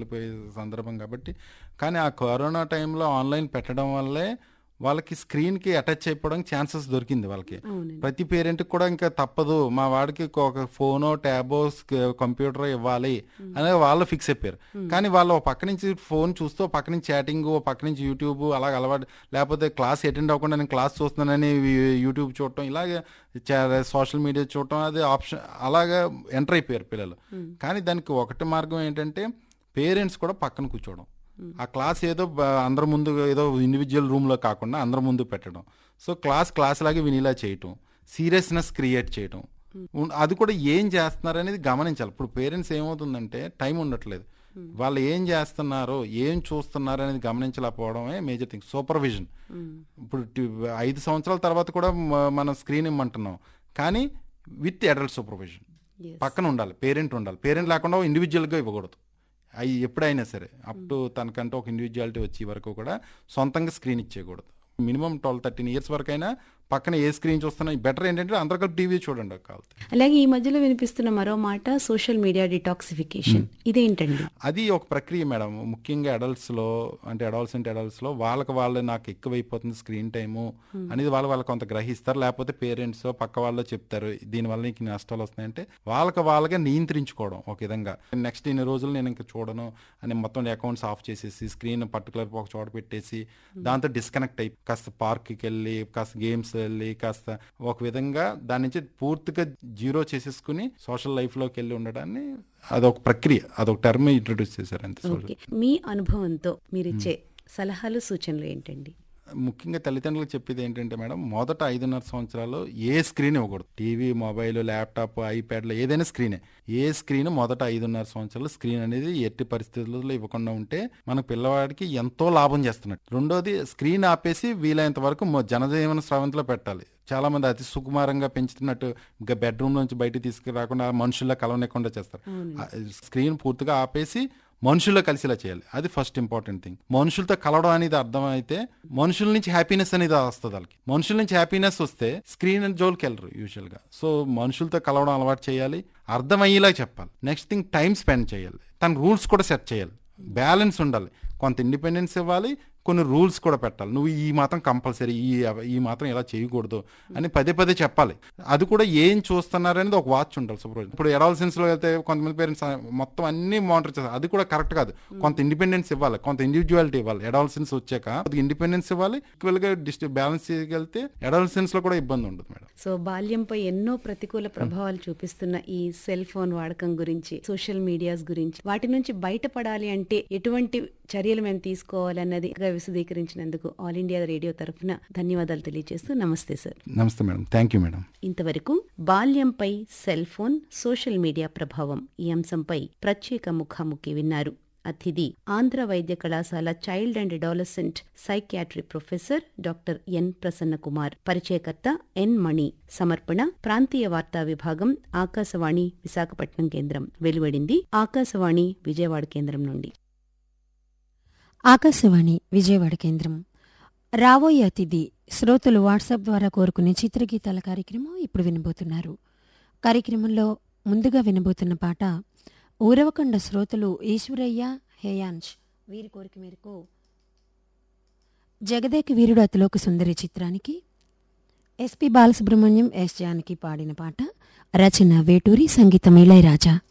వెళ్ళిపోయే సందర్భం కాబట్టి కానీ ఆ కరోనా టైంలో ఆన్లైన్ పెట్టడం వల్లే వాళ్ళకి స్క్రీన్కి అటాచ్ అయిపోవడానికి ఛాన్సెస్ దొరికింది వాళ్ళకి అవునండి ప్రతి పేరెంట్కి కూడా ఇంకా తప్పదు మా వాడికి ఒక ఫోనో ట్యాబో కంప్యూటర్ ఇవ్వాలి అనేది వాళ్ళు ఫిక్స్ అయిపోయారు కానీ వాళ్ళు ఒక పక్క నుంచి ఫోన్ చూస్తూ ఒక పక్క నుంచి చాటింగ్ ఒక పక్క నుంచి యూట్యూబ్ అలాగ అలవాటు లేకపోతే క్లాస్ అటెండ్ అవ్వకుండా నేను క్లాస్ చూస్తున్నానని యూ- యూట్యూబ్ చూడటం ఇలాగే సోషల్ మీడియా చూడటం అది ఆప్షన్ అలాగా ఎంటర్ అయిపోయారు పిల్లలు కానీ దానికి ఒకటి మార్గం ఏంటంటే పేరెంట్స్ కూడా పక్కన కూర్చోవడం ఆ క్లాస్ ఏదో బ- అందరి ముందు ఏదో ఇండివిజువల్ రూమ్లో కాకుండా అందరి ముందు పెట్టడం సో క్లాస్ క్లాస్ లాగే వినిలా చేయటం సీరియస్నెస్ క్రియేట్ చేయటం ఉన్- అది కూడా ఏం చేస్తున్నారు అనేది గమనించాలి ఇప్పుడు పేరెంట్స్ ఏమవుతుందంటే టైం ఉండట్లేదు వాళ్ళు ఏం చేస్తున్నారో ఏం చూస్తున్నారు అనేది గమనించలేకపోవడమే మేజర్ థింగ్ సూపర్విజన్ ఇప్పుడు టి- ఐదు సంవత్సరాల తర్వాత కూడా మ- మనం స్క్రీన్ ఇమ్మంటున్నాం కానీ విత్ అడల్ట్ సూపర్విజన్ Yes. పక్కన ఉండాలి పేరెంట్ ఉండాలి పేరెంట్ లేకుండా ఇండివిజువల్గా ఇవ్వకూడదు అవి ఎప్పుడైనా సరే అప్ టు తనకంటే ఒక ఇండివిజువాలిటీ వచ్చే వరకు కూడా సొంతంగా స్క్రీన్ ఇచ్చేయకూడదు మినిమం ట్వెల్వ్ థర్టీన్ ఇయర్స్ వరకు అయినా పక్కన ఏ స్క్రీన్ చూస్తున్నా బెటర్ ఏంటంటే అందరు కలిపి టీవీ చూడండి కావాలి అలాగే ఈ మధ్యలో వినిపిస్తున్న మరో మాట సోషల్ మీడియా డిటాక్సిఫికేషన్ ఇదేంటండి అది ఒక ప్రక్రియ మేడం ముఖ్యంగా అడల్ట్స్లో అంటే అడల్ట్సెంట్ అడల్ట్స్లో వాళ్ళకి వాళ్ళు నాకు ఎక్కువైపోతుంది స్క్రీన్ టైము అనేది వాళ్ళు వాళ్ళకి కొంత గ్రహిస్తారు లేకపోతే పేరెంట్స్ పక్క వాళ్ళు చెప్తారు దీనివల్ల నీకు నష్టాలు వస్తున్నాయంటే వాళ్ళకి వాళ్ళగా నియంత్రించుకోవడం ఒక విధంగా నెక్స్ట్ ఇన్ని రోజులు నేను ఇంకా చూడను అని మొత్తం అకౌంట్స్ ఆఫ్ చేసేసి స్క్రీన్ పర్టికులర్ ఒక చోట పెట్టేసి దాంతో డిస్కనెక్ట్ అయ్యి కాస్త పార్క్కి వెళ్ళి కాస్త గేమ్స్ వెళ్ళి కాస్త ఒక విధంగా దాని నుంచి పూర్తిగా జీరో చేసేసుకుని సోషల్ లైఫ్లోకి వెళ్ళి ఉండడాన్ని అదొక ప్రక్రియ అదొక టర్మ్ ఇంట్రొడ్యూస్ చేశారు అంతే ఓకే మీ అనుభవంతో మీరిచ్చే సలహాలు సూచనలు ఏంటండి ముఖ్యంగా తల్లిదండ్రులకు చెప్పేది ఏంటంటే మేడం మొదట ఐదున్నర సంవత్సరాలు ఏ స్క్రీన్ ఇవ్వకూడదు టీవీ మొబైల్ ల్యాప్టాప్ ఐప్యాడ్లో ఏదైనా స్క్రీనే ఏ స్క్రీన్ మొదట ఐదున్నర సంవత్సరాలు స్క్రీన్ అనేది ఎట్టి పరిస్థితుల్లో ఇవ్వకుండా ఉంటే మన పిల్లవాడికి ఎంతో లాభం చేస్తున్నట్టు రెండోది స్క్రీన్ ఆపేసి వీలైనంత వరకు మొ- జనజీవన స్రవంతిలో పెట్టాలి చాలా మంది అతి సుకుమారంగా పెంచుతున్నట్టు ఇంకా బెడ్రూమ్ నుంచి బయటికి తీసుకురాకుండా మనుషుల్లో కలవనికుండా చేస్తారు ఆ స్క్రీన్ పూర్తిగా ఆపేసి మనుషుల్లో కలిసేలా చేయాలి అది ఫస్ట్ ఇంపార్టెంట్ థింగ్ మనుషులతో కలవడం అనేది అర్థమైతే మనుషుల నుంచి హ్యాపీనెస్ అనేది వస్తుంది వాళ్ళకి మనుషుల నుంచి హ్యాపీనెస్ వస్తే స్క్రీన్ జోలికి వెళ్ళరు యూజువల్ గా సో మనుషులతో కలవడం అలవాటు చేయాలి అర్థమయ్యేలా చెప్పాలి నెక్స్ట్ థింగ్ టైం స్పెండ్ చేయాలి తన రూల్స్ కూడా సెట్ చేయాలి బ్యాలెన్స్ ఉండాలి కొంత ఇండిపెండెన్స్ ఇవ్వాలి కొన్ని రూల్స్ కూడా పెట్టాలి నువ్వు ఈ మాత్రం కంపల్సరీ ఈ ఈ మాత్రం ఇలా చేయకూడదు అని పదే పదే చెప్పాలి అది కూడా ఏం చూస్తున్నారు అనేది ఒక వాచ్ ఉండాలి సూపర్ ఇప్పుడు ఎడాల్సెన్స్ లో వెళ్తే కొంతమంది పేరెంట్స్ మొత్తం అన్ని మానిటర్ చేస్తారు అది కూడా కరెక్ట్ కాదు కొంత ఇండిపెండెన్స్ ఇవ్వాలి కొంత ఇండివిజువాలిటీ ఇవ్వాలి ఎడాల్సెన్స్ వచ్చాక ఇండిపెండెన్స్ ఇవ్వాలి ఈక్వల్ గా డిస్టి బ్యాలెన్స్ చేయగలిగితే ఎడాల్సెన్స్ లో కూడా ఇబ్బంది ఉండదు మేడం సో బాల్యంపై ఎన్నో ప్రతికూల ప్రభావాలు చూపిస్తున్న ఈ సెల్ ఫోన్ వాడకం గురించి సోషల్ మీడియాస్ గురించి వాటి నుంచి బయటపడాలి అంటే ఎటువంటి చర్యలు మేము తీసుకోవాలన్నది విశదీకరించినందుకు ఆల్ ఇండియా రేడియో తరఫున ధన్యవాదాలు తెలియజేస్తూ నమస్తే సార్ నమస్తే మేడం థ్యాంక్ యూ మేడం ఇంతవరకు బాల్యంపై సెల్ ఫోన్ సోషల్ మీడియా ప్రభావం ఈ అంశంపై ప్రత్యేక ముఖాముఖి విన్నారు అతిథి ఆంధ్ర వైద్య కళాశాల child and adolescent psychiatry professor doctor N Prasanna Kumar పరిచయకర్త ఎన్ మణి సమర్పణ ప్రాంతీయ వార్తా విభాగం ఆకాశవాణి విశాఖపట్నం కేంద్రం వెలువడింది ఆకాశవాణి విజయవాడ కేంద్రం నుండి ఆకాశవాణి విజయవాడ కేంద్రం రాబోయే అతిథి శ్రోతలు వాట్సాప్ ద్వారా కోరుకునే చిత్రగీతాల కార్యక్రమం ఇప్పుడు వినబోతున్నారు కార్యక్రమంలో ముందుగా వినబోతున్న పాట ఊరవకొండ శ్రోతలు ఈశ్వరయ్య హేయాంష్ వీరి కోరిక మేరకు జగదేక వీరుడు అతిలోక సుందరి చిత్రానికి ఎస్పి బాలసుబ్రహ్మణ్యం ఎస్ జానకి పాడిన పాట రచన వేటూరి సంగీతం ఇళయరాజా